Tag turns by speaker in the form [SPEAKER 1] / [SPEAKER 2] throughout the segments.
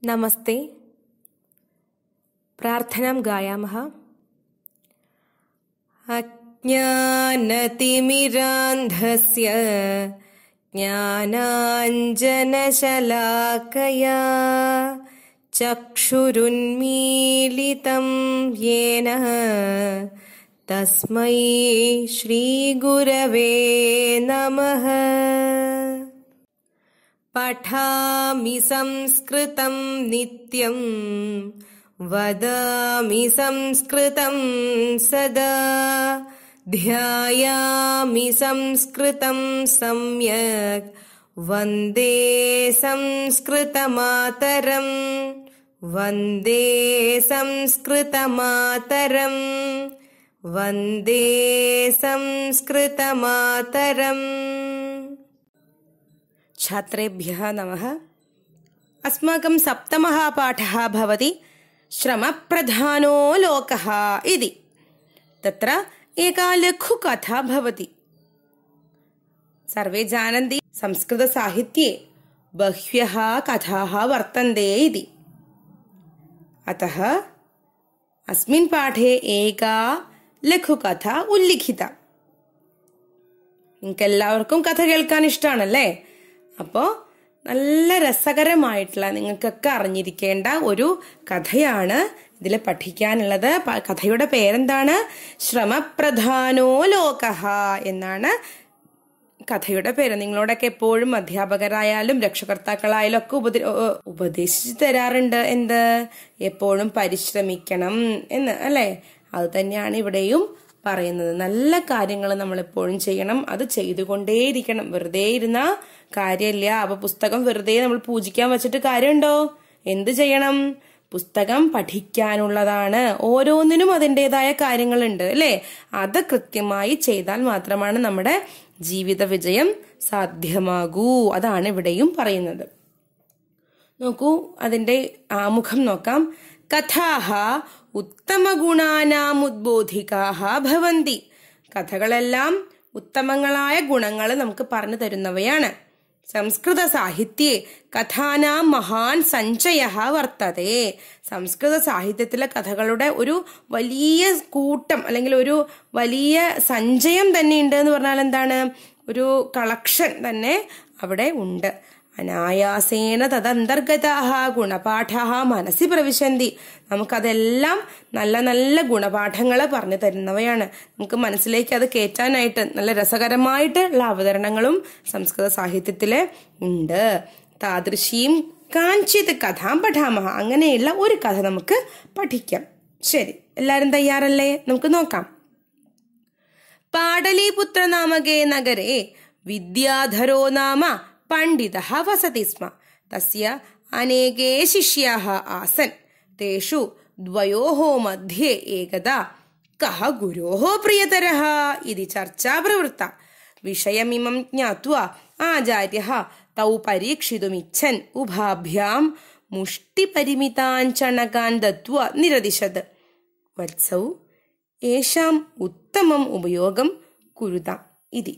[SPEAKER 1] നമസ്തേ പ്രാർത്ഥനാം ഗായാമः अज्ञानतिमिरान्धस्य ज्ञानाञ्जनशलाकया चक्षुरुन्मीलितं येन तस्मै श्रीगुरवे नमः पठामि संस्कृतं नित्यं वदामि संस्कृतं सदा ध्यायामि संस्कृतं सम्यक् वन्दे संस्कृतमातरम् वन्दे संस्कृतमातरम् वन्दे संस्कृतमातरम् छात्रेभ्यः नमः अस्माकं सप्तमः पाठः भवति श्रमप्रधानो लोकः इति तत्र एका लघुकथा भवति सर्वे जानन्ति संस्कृतसाहित्ये बह्व्यः कथाः वर्तन्ते इति अतः अस्मिन् पाठे एका ലഘുകഥ ഉല്ലിഖിത നിങ്ങൾക്ക് എല്ലാവർക്കും കഥ കേൾക്കാൻ ഇഷ്ടമാണല്ലേ അപ്പോൾ നല്ല രസകരമായിട്ടുള്ള നിങ്ങൾക്കൊക്കെ അറിഞ്ഞിരിക്കേണ്ട ഒരു കഥയാണ് ഇതിൽ പഠിക്കാനുള്ളത് പ- കഥയുടെ പേരെന്താണ് ശ്രമപ്രധാനോ ലോകഹ എന്നാണ് കഥയുടെ പേര് നിങ്ങളോടൊക്കെ എപ്പോഴും അധ്യാപകരായാലും രക്ഷകർത്താക്കളായാലും ഒക്കെ ഉപദ ഏ- ഉപദേശിച്ചു തരാറുണ്ട് എന്ത് എപ്പോഴും പരിശ്രമിക്കണം എന്ന് അല്ലെ അത് തന്നെയാണ് ഇവിടെയും പറയുന്നത് നല്ല കാര്യങ്ങൾ നമ്മൾ എപ്പോഴും ചെയ്യണം അത് ചെയ്തുകൊണ്ടേയിരിക്കണം വെറുതെ ഇരുന്ന കാര്യമില്ല അപ്പൊ പുസ്തകം വെറുതെ നമ്മൾ പൂജിക്കാൻ വെച്ചിട്ട് കാര്യമുണ്ടോ എന്ത് ചെയ്യണം പുസ്തകം പഠിക്കാനുള്ളതാണ് ഓരോന്നിനും അതിൻ്റെതായ കാര്യങ്ങളുണ്ട് അല്ലേ അത് കൃത്യമായി ചെയ്താൽ മാത്രമാണ് നമ്മുടെ ജീവിത വിജയം സാധ്യമാകൂ അതാണ് ഇവിടെയും പറയുന്നത് നോക്കൂ അതിന്റെ ആമുഖം നോക്കാം കഥാഹ ഉത്തമ ഗുണാനാം ഉദ്ബോധികാഹ ഭവന്തി കഥകളെല്ലാം ഉത്തമങ്ങളായ ഗുണങ്ങൾ നമുക്ക് പറഞ്ഞു തരുന്നവയാണ് സംസ്കൃത സാഹിത്യെ കഥാനാം മഹാൻ സഞ്ചയ വർത്തതേ സംസ്കൃത സാഹിത്യത്തിലെ കഥകളുടെ ഒരു വലിയ കൂട്ടം അല്ലെങ്കിൽ ഒരു വലിയ സഞ്ചയം തന്നെ ഉണ്ട് എന്ന് പറഞ്ഞാൽ എന്താണ് ഒരു കളക്ഷൻ തന്നെ അവിടെ ഉണ്ട് അനായാസേന തദന്തർഗതാഹ ഗുണപാഠാഹ മനസ്സി പ്രവിശന്തി നമുക്കതെല്ലാം നല്ല നല്ല ഗുണപാഠങ്ങൾ പറഞ്ഞു തരുന്നവയാണ് നമുക്ക് മനസ്സിലേക്ക് അത് കയറ്റാനായിട്ട് നല്ല രസകരമായിട്ടുള്ള അവതരണങ്ങളും സംസ്കൃത സാഹിത്യത്തില് ഉണ്ട് താദൃശീം കാഞ്ചിത് കഥാം പഠാമഹ അങ്ങനെയുള്ള ഒരു കഥ നമുക്ക് പഠിക്കാം ശരി എല്ലാരും തയ്യാറല്ലേ നമുക്ക് നോക്കാം പാടലീപുത്ര നാമകേ നഗരെ വിദ്യാധരോ നാമ പണ്ഡിത വസതി സ്മ തസ്യ അനേകേ ശിഷ്യാः ആസൻ തേഷു ദ്വയോः मध्ये एकदा कः गुरोः प्रियतरः इति चर्चा प्रवृत्ता विषयमिमं ज्ञात्वा आचार्यः तौ परीक्षितुमिच्छन् उभाभ्यां मुष्टिपरिमितान् चणकान् दत्त्वा निरदिशत् वत्सौ യേശാം ഉത്തമം ഉപയോഗം കുരുത ഇതി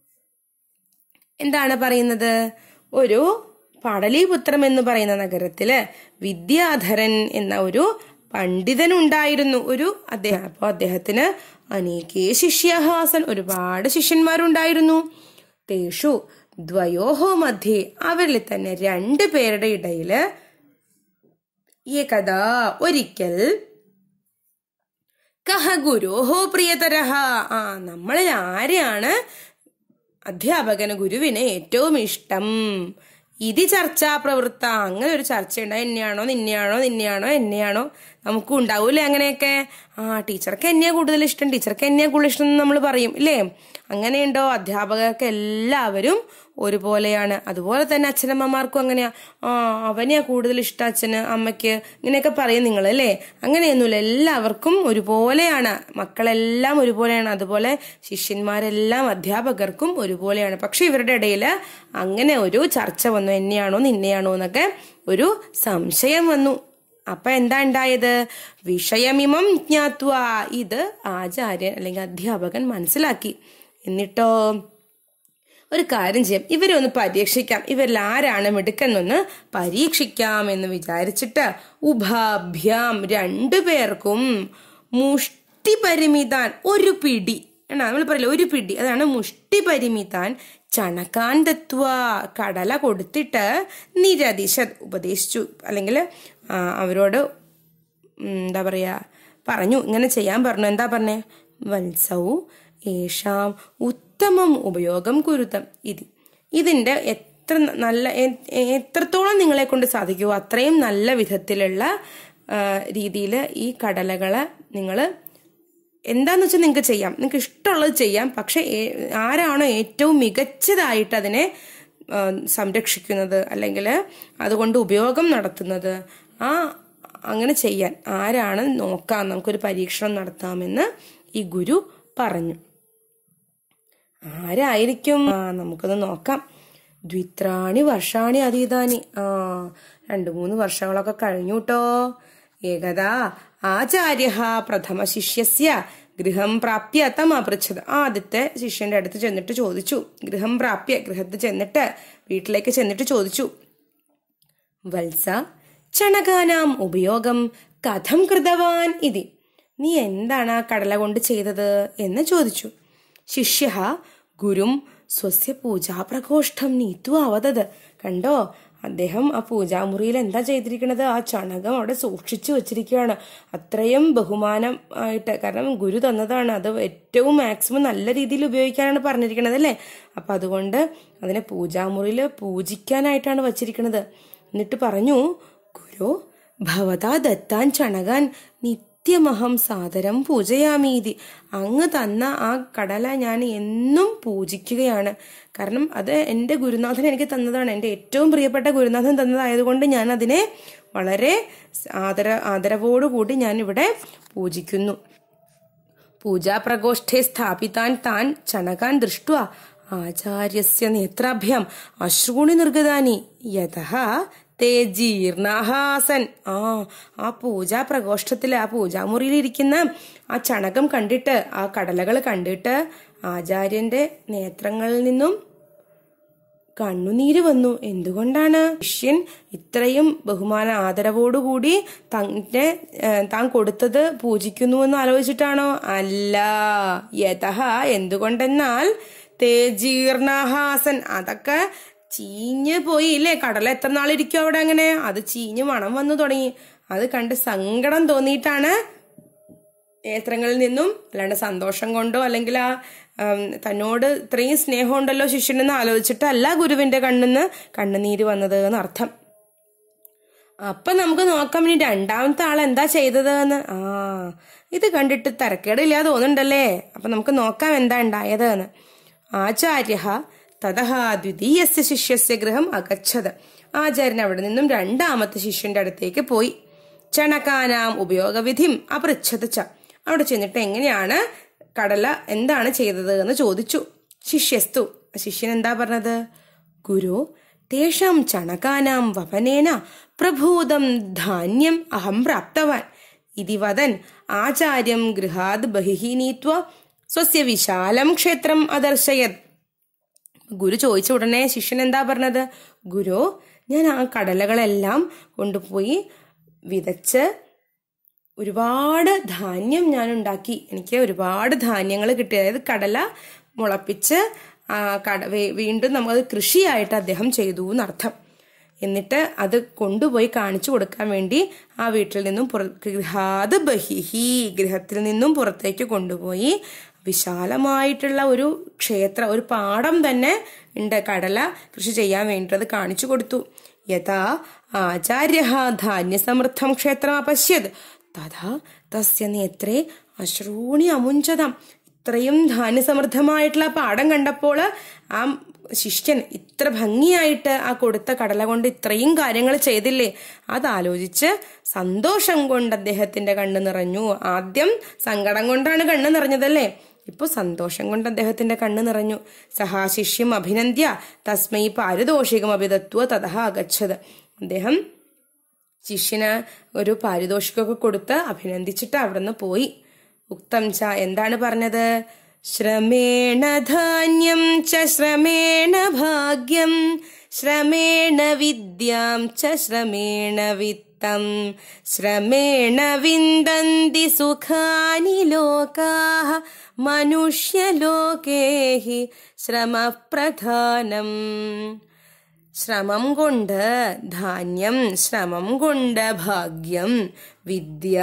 [SPEAKER 1] എന്താണ് പറയുന്നത് ഒരു പടലിപുത്രം എന്ന് പറയുന്ന നഗരത്തില് വിദ്യാധരൻ എന്ന ഒരു പണ്ഡിതൻ ഉണ്ടായിരുന്നു ഒരു അദ്ദേഹം അപ്പൊ അദ്ദേഹത്തിന് അനേകേ ശിഷ്യഹാസൻ ഒരുപാട് ശിഷ്യന്മാരുണ്ടായിരുന്നു തേഷു ദ്വയോഹോ മധ്യേ അവരിൽ തന്നെ രണ്ട് പേരുടെ ഇടയില് ഏകദാ ഒരിക്കൽ കഹ ഗുരോഹോ പ്രിയതരഹ ആ നമ്മളിൽ ആരെയാണ് അധ്യാപകന് ഗുരുവിന് ഏറ്റവും ഇഷ്ടം ഇത് ചർച്ചാ പ്രവൃത്ത അങ്ങനെ ഒരു ചർച്ച ഉണ്ടായി എന്നെയാണോ നിന്നെയാണോ നിന്നെയാണോ എന്നെയാണോ നമുക്കും ഉണ്ടാവൂലേ അങ്ങനെയൊക്കെ ആ ടീച്ചർക്ക് എന്നെയാ കൂടുതൽ ഇഷ്ടം ടീച്ചർക്ക് എന്നെയാ കൂടുതൽ ഇഷ്ടം എന്ന് നമ്മൾ പറയും ഇല്ലേ അങ്ങനെയുണ്ടോ അധ്യാപകർക്ക് എല്ലാവരും ഒരുപോലെയാണ് അതുപോലെ തന്നെ അച്ഛനമ്മമാർക്കും അങ്ങനെയാ ആ അവനെയാ കൂടുതൽ ഇഷ്ടം അച്ഛന് അമ്മയ്ക്ക് ഇങ്ങനെയൊക്കെ പറയും നിങ്ങൾ അല്ലേ അങ്ങനെയൊന്നുമില്ല എല്ലാവർക്കും ഒരുപോലെയാണ് മക്കളെല്ലാം ഒരുപോലെയാണ് അതുപോലെ ശിഷ്യന്മാരെല്ലാം അധ്യാപകർക്കും ഒരുപോലെയാണ് പക്ഷെ ഇവരുടെ ഇടയിൽ അങ്ങനെ ഒരു ചർച്ച വന്നു എന്നെയാണോ നിന്നെയാണോ എന്നൊക്കെ ഒരു സംശയം വന്നു അപ്പൊ എന്താ ഉണ്ടായത് വിഷയമിമം ജ്ഞാത്വ ഇത് ആചാര്യൻ അല്ലെങ്കിൽ അധ്യാപകൻ മനസ്സിലാക്കി എന്നിട്ടോ ഒരു കാര്യം ചെയ്യാം ഇവരെ ഒന്ന് പരീക്ഷിക്കാം ഇവരിൽ ആരാണ് മിടുക്കെന്നൊന്ന് പരീക്ഷിക്കാം എന്ന് വിചാരിച്ചിട്ട് ഉഭാഭ്യാം രണ്ടു പേർക്കും മുഷ്ടി പരിമിതാൻ ഒരു പിടി എന്നാ നമ്മൾ പറയില്ല ഒരു പിടി അതാണ് മുഷ്ടി പരിമിതാൻ ചണക്കാൻ തത്വ കടല കൊടുത്തിട്ട് നിരദിശ ഉപദേശിച്ചു അല്ലെങ്കിൽ ആ, അവരോട് ഉം, എന്താ പറയാ പറഞ്ഞു ഇങ്ങനെ ചെയ്യാൻ പറഞ്ഞു എന്താ പറഞ്ഞേ വത്സൗ ഏഷാം ഉത്തമം ഉപയോഗം കുരുത്തം ഇത് ഇതിന്റെ എത്ര നല്ല എ- എത്രത്തോളം നിങ്ങളെ കൊണ്ട് സാധിക്കുമോ അത്രയും നല്ല വിധത്തിലുള്ള രീതിയിൽ ഈ കടലകളെ നിങ്ങൾ എന്താന്ന് വെച്ചാൽ നിങ്ങൾക്ക് ചെയ്യാം നിങ്ങൾക്ക് ഇഷ്ടമുള്ളത് ചെയ്യാം പക്ഷെ ഏ- ആരാണോ ഏറ്റവും മികച്ചതായിട്ട് അതിനെ ആ, സംരക്ഷിക്കുന്നത് അല്ലെങ്കിൽ അതുകൊണ്ട് ഉപയോഗം നടത്തുന്നത് ആ അങ്ങനെ ചെയ്യാൻ ആരാണ് നോക്കാം നമുക്കൊരു പരീക്ഷണം നടത്താമെന്ന് ഈ ഗുരു പറഞ്ഞു ആരായിരിക്കും ആ നമുക്കൊന്ന് നോക്കാം ദ്വിത്രാണി വർഷാണി അതീതാനി ആ രണ്ടു മൂന്ന് വർഷങ്ങളൊക്കെ കഴിഞ്ഞു കേട്ടോ ഏകദാ ആചാര്യ പ്രഥമ ശിഷ്യസ്യ ഗൃഹം പ്രാപ്യ തം അപൃച്ഛത് ആദ്യത്തെ ശിഷ്യന്റെ അടുത്ത് ചെന്നിട്ട് ചോദിച്ചു ഗൃഹം പ്രാപ്യ ഗൃഹത്തിൽ ചെന്നിട്ട് വീട്ടിലേക്ക് ചെന്നിട്ട് ചോദിച്ചു വത്സ ചണകാനാം ഉപയോഗം കഥം കൃതവാൻ ഇതി നീ എന്താണ് ആ കടല കൊണ്ട് ചെയ്തത് എന്ന് ചോദിച്ചു ശിഷ്യ ഗുരും സ്വസ്യ പൂജാപ്രകോഷ്ഠം നീത്തു അവതത് കണ്ടോ അദ്ദേഹം ആ പൂജാമുറിയിൽ എന്താ ചെയ്തിരിക്കുന്നത് ആ ചണകം അവിടെ സൂക്ഷിച്ചു വെച്ചിരിക്കുകയാണ് അത്രയും ബഹുമാനം ആയിട്ട് കാരണം ഗുരു തന്നതാണ് അത് ഏറ്റവും മാക്സിമം നല്ല രീതിയിൽ ഉപയോഗിക്കാനാണ് പറഞ്ഞിരിക്കുന്നത് അല്ലേ അപ്പൊ അതുകൊണ്ട് അതിനെ പൂജാമുറിയിൽ പൂജിക്കാനായിട്ടാണ് വച്ചിരിക്കുന്നത് എന്നിട്ട് പറഞ്ഞു ഗുരു ഭവതാ ദത്താൻ ചണകാൻ നിത്യമഹം സാദരം പൂജയാമീതി അങ്ങ് തന്ന ആ കടല ഞാൻ എന്നും പൂജിക്കുകയാണ് കാരണം അത് എൻ്റെ ഗുരുനാഥൻ എനിക്ക് തന്നതാണ് എൻ്റെ ഏറ്റവും പ്രിയപ്പെട്ട ഗുരുനാഥൻ തന്നതായതുകൊണ്ട് ഞാൻ അതിനെ വളരെ ആദര ആദരവോടുകൂടി ഞാൻ ഇവിടെ പൂജിക്കുന്നു പൂജാപ്രകോഷ്ഠേ സ്ഥാപിതാൻ താൻ ചണകാൻ ദൃഷ്ട്വ ആചാര്യസ്യ നേത്രാഭ്യാം അശ്രൂണി നിർഗതാനി യഥ തേ ജീർണാഹാസൻ ആ ആ പൂജാ പ്രകോഷ്ഠത്തിൽ ആ പൂജാമുറിയിൽ ഇരിക്കുന്ന ആ ചണകം കണ്ടിട്ട് ആ കടലകൾ കണ്ടിട്ട് ആചാര്യന്റെ നേത്രങ്ങളിൽ നിന്നും കണ്ണുനീര് വന്നു എന്തുകൊണ്ടാണ് ശിഷ്യൻ ഇത്രയും ബഹുമാന ആദരവോടുകൂടി തന്നെ ഏഹ്, താൻ കൊടുത്തത് പൂജിക്കുന്നു എന്ന് ആലോചിച്ചിട്ടാണോ അല്ല യഥ എന്തുകൊണ്ടെന്നാൽ തേജീർണഹാസൻ അതൊക്കെ ചീഞ്ഞ് പോയി ഇല്ലേ കടല എത്ര നാളിരിക്കും അവിടെ അങ്ങനെ അത് ചീഞ്ഞ് മണം വന്നു തുടങ്ങി അത് കണ്ട് സങ്കടം തോന്നിയിട്ടാണ് നേത്രങ്ങളിൽ നിന്നും അല്ലാണ്ട് സന്തോഷം കൊണ്ടോ അല്ലെങ്കിൽ ആ ഉം, തന്നോട് ഇത്രയും സ്നേഹം ഉണ്ടല്ലോ ശിഷ്യനെന്ന് ആലോചിച്ചിട്ടല്ല ഗുരുവിന്റെ കണ്ണിന്ന് കണ്ണുനീര് വന്നത് എന്ന് അർത്ഥം അപ്പൊ നമുക്ക് നോക്കാം ഇനി രണ്ടാമത്തെ ആൾ എന്താ ചെയ്തത് എന്ന് ആ ഇത് കണ്ടിട്ട് തരക്കേടില്ല തോന്നുന്നുണ്ടല്ലേ അപ്പൊ നമുക്ക് നോക്കാം എന്താ ഉണ്ടായത് എന്ന് ആചാര്യ തതഹ ദ്വിതീയസ്യ ശിഷ്യസ്യ ഗൃഹം അഗച്ഛത് ആചാര്യൻ അവിടെ നിന്നും രണ്ടാമത്തെ ശിഷ്യന്റെ അടുത്തേക്ക് പോയി ചണക്കാനാം ഉപയോഗവിധിം അപൃച്ഛത് ച അവിടെ ചെന്നിട്ട് എങ്ങനെയാണ് കടല എന്താണ് ചെയ്തത് എന്ന് ചോദിച്ചു ശിഷ്യസ്തു ശിഷ്യൻ എന്താ പറഞ്ഞത് ഗുരു തേഷാം ചണകാനാം വപനേന പ്രഭൂതം ധാന്യം അഹം പ്രാപ്തവാൻ ഇതി വദൻ ആചാര്യം ഗൃഹാത് ബഹിഃ നീത്വ സ്വസ്യ വിശാലം ക്ഷേത്രം അദർശയത് ഗുരു ചോദിച്ച ഉടനെ ശിഷ്യൻ എന്താ പറഞ്ഞത് ഗുരു ഞാൻ ആ കടലകളെല്ലാം കൊണ്ടുപോയി വിതച്ച് ഒരുപാട് ധാന്യം ഞാൻ ഉണ്ടാക്കി എനിക്ക് ഒരുപാട് ധാന്യങ്ങൾ കിട്ടി അതായത് കടല മുളപ്പിച്ച് ആ കട വേ- വീണ്ടും നമ്മളത് കൃഷിയായിട്ട് അദ്ദേഹം ചെയ്തു എന്നർത്ഥം എന്നിട്ട് അത് കൊണ്ടുപോയി കാണിച്ചു കൊടുക്കാൻ വേണ്ടി ആ വീട്ടിൽ നിന്നും പുറ ഗൃഹാത് ബഹിഹി ഗൃഹത്തിൽ നിന്നും പുറത്തേക്ക് കൊണ്ടുപോയി വിശാലമായിട്ടുള്ള ഒരു ക്ഷേത്ര ഒരു പാടം തന്നെ ഉണ്ട് കടല കൃഷി ചെയ്യാൻ വേണ്ടി അത് കാണിച്ചു കൊടുത്തു യഥാ ആചാര്യ ധാന്യസമൃദ്ധം ക്ഷേത്രം അപശ്യത് തഥാ തസ്യ നേത്രേ അശ്രൂണി അമുഞ്ചതം ഇത്രയും ധാന്യസമൃദ്ധമായിട്ടുള്ള പാടം കണ്ടപ്പോൾ ആ ശിഷ്യൻ ഇത്ര ഭംഗിയായിട്ട് ആ കൊടുത്ത കടല കൊണ്ട് ഇത്രയും കാര്യങ്ങൾ ചെയ്തില്ലേ അതാലോചിച്ച് സന്തോഷം കൊണ്ട് അദ്ദേഹത്തിന്റെ കണ്ണ് നിറഞ്ഞു ആദ്യം സങ്കടം കൊണ്ടാണ് കണ്ണ് നിറഞ്ഞതല്ലേ ഇപ്പൊ സന്തോഷം കൊണ്ട് അദ്ദേഹത്തിന്റെ കണ്ണ് നിറഞ്ഞു സഹാശിഷ്യം അഭിനന്ദ്യ തസ്മൈ പാരിതോഷികം അഭിതത്വ തഥ അഗച്ഛത് അദ്ദേഹം ശിഷ്യന് ഒരു പാരിതോഷികമൊക്കെ കൊടുത്ത് അഭിനന്ദിച്ചിട്ട് അവിടുന്ന് പോയി ഉക്തം ച എന്താണ് പറഞ്ഞത് ശ്രമേണ ധാന്യം ച ശ്രമേണ ഭാഗ്യം ശ്രമേണ വിദ്യാം ച ശ്രമേണ വിത്തം ശ്രമേണ വിന്ദന്തി സുഖാനി ലോകാः മനുഷ്യലോകേ ഹി ശ്രമപ്രധാനം ശ്രമം കൊണ്ട് ധാന്യം ശ്രമം കൊണ്ട് ഭാഗ്യം വിദ്യ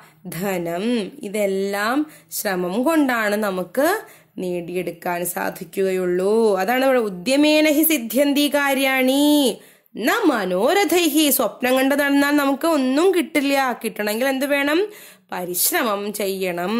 [SPEAKER 1] ധനം ഇതെല്ലാം ശ്രമം കൊണ്ടാണ് നമുക്ക് നേടിയെടുക്കാൻ സാധിക്കുകയുള്ളൂ അതാണ് ഇവിടെ ഉദ്യമേന ഹി സിദ്ധ്യന്തി കാര്യാണി ന മനോരഥൈഹി സ്വപ്നം കണ്ട് നടന്നാൽ നമുക്ക് ഒന്നും കിട്ടില്ല കിട്ടണമെങ്കിൽ എന്ത് വേണം പരിശ്രമം ചെയ്യണം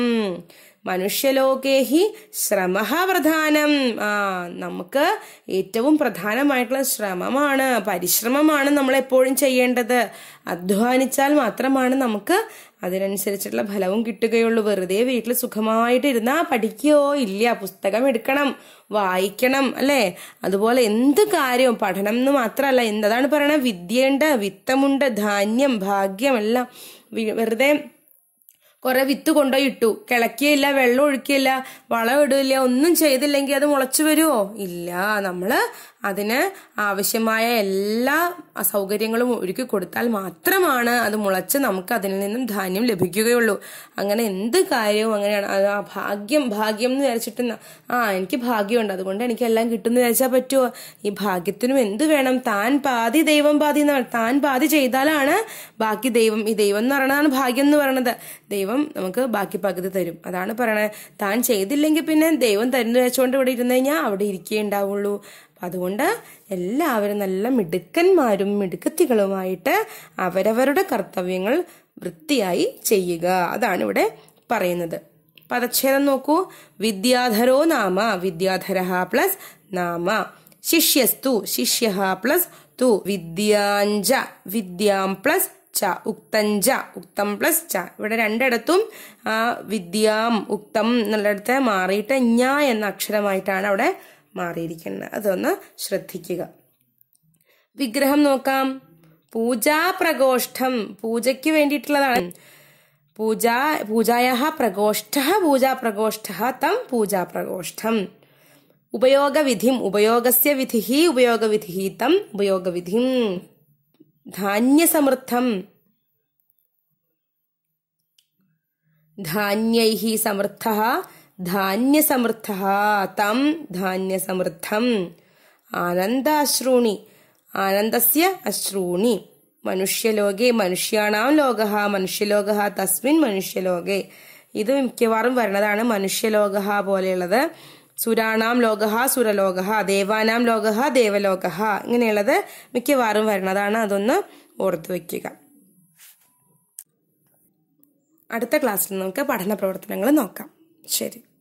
[SPEAKER 1] മനുഷ്യലോകേഹി ശ്രമ പ്രധാനം ആ നമുക്ക് ഏറ്റവും പ്രധാനമായിട്ടുള്ള ശ്രമമാണ് പരിശ്രമമാണ് നമ്മൾ എപ്പോഴും ചെയ്യേണ്ടത് അധ്വാനിച്ചാൽ മാത്രമാണ് നമുക്ക് അതിനനുസരിച്ചുള്ള ഫലവും കിട്ടുകയുള്ളൂ വെറുതെ വീട്ടിൽ സുഖമായിട്ട് ഇരുന്നാ പഠിക്കുകയോ ഇല്ല പുസ്തകം എടുക്കണം വായിക്കണം അല്ലേ അതുപോലെ എന്ത് കാര്യവും പഠനം എന്ന് മാത്രമല്ല എന്താണ് പറയണത് വിദ്യയുണ്ട് വിത്തമുണ്ട് ധാന്യം ഭാഗ്യം എല്ലാം വി- വെറുതെ കുറെ വിത്ത് കൊണ്ടുപോയി ഇട്ടു കിളക്കിയില്ല വെള്ളം ഒഴിക്കില്ല വളം ഇടില്ല ഒന്നും ചെയ്തില്ലെങ്കിൽ അത് മുളച്ചു വരുമോ ഇല്ല നമ്മള് അതിന് ആവശ്യമായ എല്ലാ സൗകര്യങ്ങളും ഒരുക്കി കൊടുത്താൽ മാത്രമാണ് അത് മുളച്ച് നമുക്ക് അതിൽ നിന്നും ധാന്യം ലഭിക്കുകയുള്ളൂ അങ്ങനെ എന്ത് കാര്യവും അങ്ങനെയാണ് അത് ആ ഭാഗ്യം ഭാഗ്യം എന്ന് വിചാരിച്ചിട്ട് ന- ആ എനിക്ക് ഭാഗ്യമുണ്ട് അതുകൊണ്ട് എനിക്ക് എല്ലാം കിട്ടുമെന്ന് വിചാരിച്ചാൽ പറ്റുമോ ഈ ഭാഗ്യത്തിനും എന്ത് വേണം താൻ പാതി ദൈവം പാതി എന്ന് പറ- താൻ പാതി ചെയ്താലാണ് ബാക്കി ദൈവം ഈ ദൈവം എന്ന് പറയുന്നതാണ് ഭാഗ്യം എന്ന് പറയുന്നത് ദൈവം നമുക്ക് ബാക്കി പകുതി തരും അതാണ് പറയണത് താൻ ചെയ്തില്ലെങ്കിൽ പിന്നെ ദൈവം തരുന്ന വെച്ചുകൊണ്ട് ഇവിടെ ഇരുന്ന് കഴിഞ്ഞാൽ അവിടെ ഇരിക്കേ ഉണ്ടാവുള്ളൂ അപ്പൊ അതുകൊണ്ട് എല്ലാവരും നല്ല മിടുക്കന്മാരും മിടുക്കത്തികളുമായിട്ട് അവരവരുടെ കർത്തവ്യങ്ങൾ വൃത്തിയായി ചെയ്യുക അതാണ് ഇവിടെ പറയുന്നത് പദച്ഛേദം നോക്കൂ വിദ്യാധരോ നാമ വിദ്യാധര പ്ലസ് നാമ ശിഷ്യസ്തു ശിഷ്യ പ്ലസ് തു വിദ്യാഞ്ച വിദ്യാം പ്ലസ് ച ഉക്തഞ്ച ഉക്തം പ്ലസ് ച ഇവിടെ രണ്ടിടത്തും ആ വിദ്യാം ഉക്തം എന്നുള്ളിടത്ത് മാറിയിട്ട് ഞ എന്ന അക്ഷരമായിട്ടാണ് അവിടെ മാറിയിരിക്കുന്നത് അതൊന്ന് ശ്രദ്ധിക്കുക വിഗ്രഹം നോക്കാം പൂജാ പ്രകോഷ്ഠം പൂജയ്ക്ക് വേണ്ടിയിട്ടുള്ളതാണ് പൂജ പൂജായ പ്രകോഷ്ഠ പൂജാ പ്രകോഷ്ഠ തം പൂജാ പ്രകോഷ്ഠം ഉപയോഗവിധിം ഉപയോഗസ്യ വിധി ഉപയോഗവിധി തം ഉപയോഗവിധിം ധാന്യസമൃദ്ധം ധാന്യൈः സമൃദ്ധः ധാന്യസമൃദ്ധः തം ധാന്യസമൃദ്ധം ആനന്ദാശ്രൂണി ആനന്ദസ്യ അശ്രൂണി മനുഷ്യലോകെ മനുഷ്യാണാം ലോക മനുഷ്യലോക തസ്മിൻ മനുഷ്യലോകെ ഇത് മിക്കവാറും വരുന്നതാണ് മനുഷ്യലോക പോലെയുള്ളത് സുരാണാം ലോക സുരലോക ദേവാനാം ലോക ദേവലോക ഇങ്ങനെയുള്ളത് മിക്കവാറും വരുന്നതാണ് അതൊന്ന് ഓർത്തു വയ്ക്കുക അടുത്ത ക്ലാസ്സിൽ നമുക്ക് പഠന പ്രവർത്തനങ്ങൾ നോക്കാം ശരി